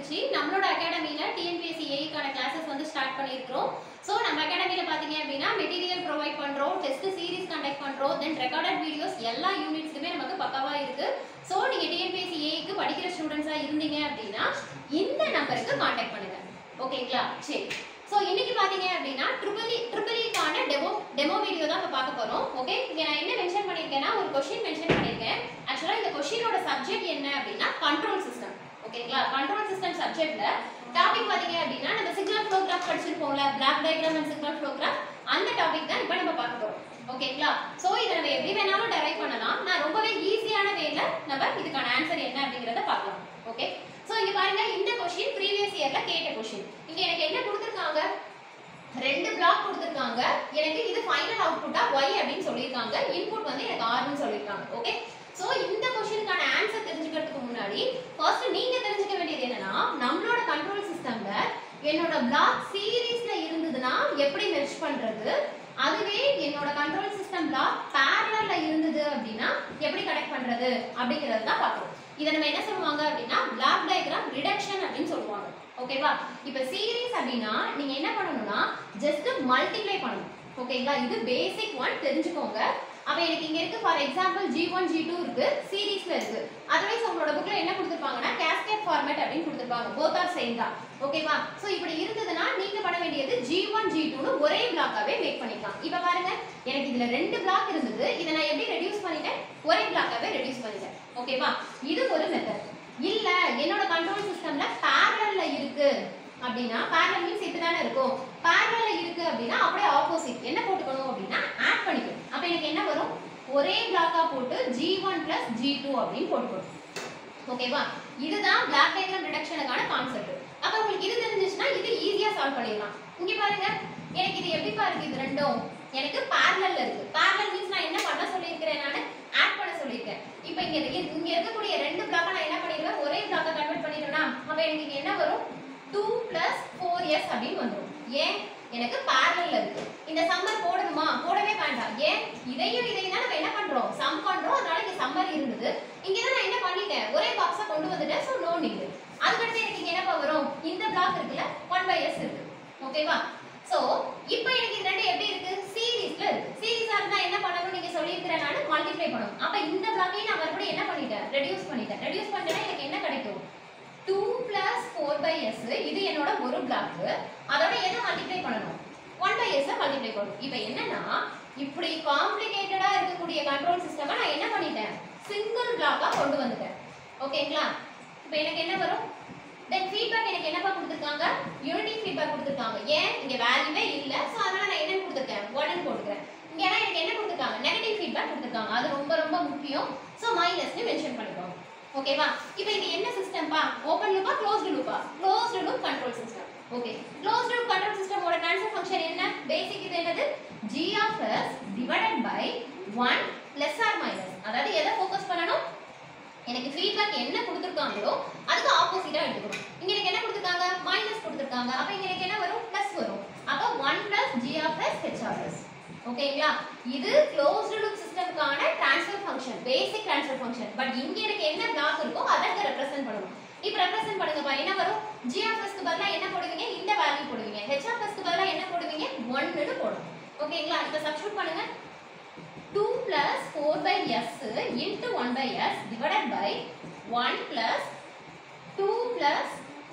வந்துருச்சு நம்மளோட அகாடமியில டிஎன்பிஎஸ்சி ஏக்கான கிளாஸஸ் வந்து ஸ்டார்ட் பண்ணியிருக்கிறோம் ஸோ நம்ம அகாடமியில பாத்தீங்க அப்படின்னா மெட்டீரியல் ப்ரொவைட் பண்றோம் டெஸ்ட் சீரிஸ் கண்டக்ட் பண்றோம் தென் ரெக்கார்டட் வீடியோஸ் எல்லா யூனிட்ஸ்க்குமே நமக்கு பக்காவா இருக்கு ஸோ நீங்க டிஎன்பிஎஸ்சி ஏக்கு படிக்கிற ஸ்டூடெண்ட்ஸா இருந்தீங்க அப்படின்னா இந்த நம்பருக்கு காண்டாக்ட் பண்ணுங்க ஓகேங்களா சரி ஸோ இன்னைக்கு பாத்தீங்க அப்படின்னா ட்ரிபிள் ட்ரிபிள் இக்கான டெமோ டெமோ வீடியோ தான் இப்போ பார்க்க போறோம் ஓகே இங்க நான் என்ன மென்ஷன் பண்ணியிருக்கேன்னா ஒரு கொஸ்டின் மென்ஷன் பண்ணியிருக்கேன் ஆக்சுவலாக இந்த கொஸ்டினோட சப்ஜெக்ட் என்ன அப்படின்னா கண்ட்ரோல் சிஸ்டம் ஓகேங்களா கண்ட்ரோல் சிஸ்டம் சப்ஜெக்ட்ல டாபிக் பாத்தீங்க அப்படின்னா நம்ம சிக்னல் ஃப்ளோ கிராஃப் படிச்சிருப்போம்ல block diagram and signal flow graph அந்த டாபிக் தான் இப்போ நம்ம பார்க்க போறோம் ஓகேங்களா சோ இதை நம்ம எப்படி வேணாலும் டெரைவ் பண்ணலாம் நான் ரொம்பவே ஈஸியான வேல நம்ம இதுக்கான ஆன்சர் என்ன அப்படிங்கறத பார்க்கலாம் ஓகே சோ இங்க பாருங்க இந்த கொஸ்டின் ப்ரீவியஸ் இயர்ல கேட்ட கொஸ்டின் இங்க எனக்கு என்ன கொடுத்திருக்காங்க ரெண்டு பிளாக் கொடுத்திருக்காங்க எனக்கு இது ஃபைனல் அவுட்புட்டா y அப்படின்னு சொல்லியிருக்காங்க இன்புட் வந்து எனக்கு r னு சொல்லியிருக்காங்க ஓகே சோ இந்த கொஸ்டினுக்கான ஆன்சர் தெரிஞ்சுக்கிறதுக்கு முன்னாடி ஃபர்ஸ்ட் நீங்க தெரிஞ்சுக்க வேண்டியது என்னன்னா நம்மளோட கண்ட்ரோல் சிஸ்டம்ல என்னோட பிளாக் சீரீஸ்ல இருந்ததுன்னா எப்படி மெர்ஜ் பண்றது அதுவே என்னோட கண்ட்ரோல் சிஸ்டம் பிளாக் பேரலல்ல இருந்தது அப்படின்னா எப்படி கனெக்ட் பண்றது அப்படிங்கறது தான் பார்க்கறோம் இதை நம்ம என்ன சொல்லுவாங்க அப்படின்னா பிளாக் டயக்ராம் ரிடக்ஷன் அப்படின்னு சொல்லுவாங்க ஓகேவா இப்போ சீரீஸ் அப்படின்னா நீங்க என்ன பண்ணணும்னா ஜஸ்ட் மல்டிப்ளை பண்ணணும் ஓகேங்களா இது பேசிக் ஒன் தெரிஞ்சுக்கோங்க அப்ப எனக்கு இங்க இருக்கு for example G one G two இருக்கு சீரீஸ்ல இருக்கு அதர்வைஸ் உங்களோட புக்ல என்ன கொடுத்துருப்பாங்கன்னா கேஸ்கேட் ஃபார்மேட் அப்படின்னு கொடுத்துருப்பாங்க போத் ஆர் சேம் தான் ஓகேவா சோ இப்படி இருந்ததுன்னா நீங்க பண்ண வேண்டியது ஜி ஒன் ஜி டூன்னு ஒரே பிளாக்காவே மேக் பண்ணிக்கலாம் இப்ப பாருங்க எனக்கு இதுல ரெண்டு பிளாக் இருந்தது இதை நான் எப்படி ரெடியூஸ் பண்ணிட்டேன் ஒரே பிளாக்காவே ரெடியூஸ் பண்ணிட்டேன் ஓகேவா இது ஒரு மெத்தட் இல்ல என்னோட கண்ட்ரோல் சிஸ்டம்ல பேரலல்ல இருக்கு அப்படின்னா பேரலல் மீன்ஸ் இப்படி தானே இருக்கும் பேரலல்ல இருக்கு அப்படின்னா அப்படியே ஆப்போசிட் என்ன போட்டுக்கணும் அப்படின்னா ஆட் பண்ணிக்கணும் அப்ப எனக்கு என்ன வரும் ஒரே பிளாக்கா போட்டு G one plus G two அப்படின்னு போட்டுக்கணும் ஓகேவா இதுதான் பிளாக் டயக்ராம் ரிடக்ஷனுக்கான கான்செப்ட் அப்ப உங்களுக்கு இது தெரிஞ்சிச்சுன்னா இது ஈஸியா சால்வ் பண்ணிடலாம் இங்க பாருங்க எனக்கு இது எப்படி பாருங்க இது ரெண்டும் எனக்கு பேரலல்ல இருக்கு பேரலல் மீன்ஸ் நான் என்ன பண்ண சொல்லியிருக்கிறேன் நான் ஆட் பண்ண சொல்லியிருக்கேன் இப்போ இங்க இருக்கு- இங்க இருக்கக்கூடிய ரெண்டு பிளாக்கை நான் என்ன பண்ணிடுவேன் ஒரே பிளாக்கை கன்வெர்ட் பண்ணிடுவேனா அப்ப எனக்கு இங்க என்ன வரும் டூ பிளஸ் ஃபோர் எஸ் அப்படின்னு வந்துடும் ஏன் எனக்கு பேரலல்ல இருக்கு இந்த சம்மர் போடணுமா போடவே வேண்டாம் ஏன் இதையும் இதையும் தான் நம்ம என்ன பண்றோம் சம் பண்றோம் அதனால இங்க சம்மர் இருந்தது இங்க தான் நான் என்ன பண்ணிட்டேன் ஒரே பாக்ஸா கொண்டு வந்துட்டேன் ஸோ நோ நீட் அதுக்கடுத்து எனக்கு இங்க என்னப்பா வரும் இந்த பிளாக் இருக்குல்ல ஒன் பை எஸ் இருக்கு ஓகேவா சோ இப்போ எனக்கு இது ரெண்டு எப்படி இருக்கு சீரீஸ்ல இருக்கு சீரீஸா இருந்தா என்ன பண்ணணும் நீங்க சொல்லியிருக்கிறேன் நான் மல்டிப்ளை பண்ணணும் அப்ப இந்த பிளாக்கையும் நான் மறுபடியும் என்ன பண்ணிட்டேன் ரெடியூஸ் பண்ணிட்டேன் ரெடியூஸ் பண்ணிட்டேன்னா எனக்கு என்ன கிடைக்கும் two plus four by S இது என்னோட ஒரு பிளாக் அதோட எதை மல்டிப்ளை பண்ணணும் ஒன் பை எஸ் மல்டிப்ளை பண்ணணும் இப்போ என்னன்னா இப்படி காம்ப்ளிகேட்டடா இருக்கக்கூடிய கண்ட்ரோல் சிஸ்டமை நான் என்ன பண்ணிட்டேன் சிங்கிள் பிளாக்கா கொண்டு வந்துட்டேன் ஓகேங்களா இப்போ எனக்கு என்ன வரும் தென் ஃபீட்பேக் எனக்கு என்னப்பா கொடுத்துருக்காங்க யூனிட்டி ஃபீட்பேக் கொடுத்துருக்காங்க ஏன் இங்க வேல்யூவே இல்ல ஸோ அதனால நான் என்ன கொடுத்துருக்கேன் ஒன்னு போட்டுக்கிறேன் இங்க ஏன்னா எனக்கு என்ன கொடுத்துருக்காங்க நெகட்டிவ் ஃபீட்பேக் கொடுத்துருக்காங்க அது ரொம்ப ரொம்ப முக்கியம் ஸோ மைனஸ்னு மென்ஷன் பண்ணிக்கோங்க ஓகேவா இப்போ இது என்ன சிஸ்டம்ப்பா ஓப்பன் லூப்பா க்ளோஸ்டு லூப்பா closed loop control system okay closed loop control சிஸ்டமோட ட்ரான்ஸ்ஃபர் ஃபங்க்ஷன் என்ன பேசிக் இது என்னது g of s divided by 1 plus or minus அதாவது எதை ஃபோக்கஸ் பண்ணணும் எனக்கு ஃபீட்பேக் என்ன கொடுத்துருக்காங்களோ அதுக்கு ஆப்போசிட்டா எடுத்துக்கணும் இங்க எனக்கு என்ன கொடுத்துருக்காங்க மைனஸ் கொடுத்துருக்காங்க அப்ப இங்க எனக்கு என்ன வரும் பிளஸ் வரும் அப்ப 1 plus g of s h of s ஓகேங்களா இது க்ளோஸ்டு லூப் சிஸ்டம்க்கான transfer function basic transfer function but இங்க எனக்கு என்ன பிளாக் இருக்கோ அதை இங்க ரெப்ரசென்ட் பண்ணணும் இப்போ ரெப்ரசென்ட் பண்ணுங்கப்பா என்ன வரும் g of s க்கு பதிலா என்ன போடுவீங்க இந்த வேல்யூ போடுவீங்க h of s க்கு பதிலா என்ன போடுவீங்க 1 னு போடணும் ஓகேங்களா இப்போ சப்ஸ்டிட்யூட் பண்ணுங்க 2 plus 4 by s into 1 by s divided by 1 plus 2 plus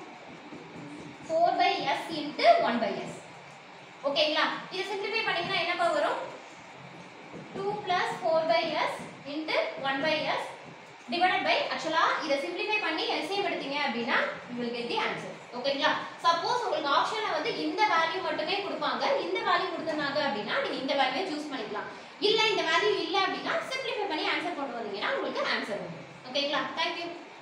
4 by s into 1 by s ஓகேங்களா இதை சிம்பிளிஃபை பண்ணீங்கன்னா என்னப்பா வரும் 2 plus 4 by s into 1 by s divided by ஆக்சுவலா இதை சிம்பிளிஃபை பண்ணி எல்சிஎம் எடுத்தீங்க அப்படின்னா you will get the answer ஓகேங்களா சப்போஸ் உங்களுக்கு ஆப்ஷன்ல வந்து இந்த வேல்யூ மட்டுமே கொடுப்பாங்க இந்த வேல்யூ கொடுத்திருந்தாங்க அப்படின்னா நீங்க இந்த வேல்யூவை சூஸ் பண்ணிக்கலாம் இல்ல இந்த வேல்யூ இல்ல அப்படின்னா சிம்பிளிஃபை பண்ணி ஆன்சர் கொண்டு வந்தீங்கன்னா உங்களுக்கு ஆன்சர் வரும் ஓகேங்களா தேங்க்யூ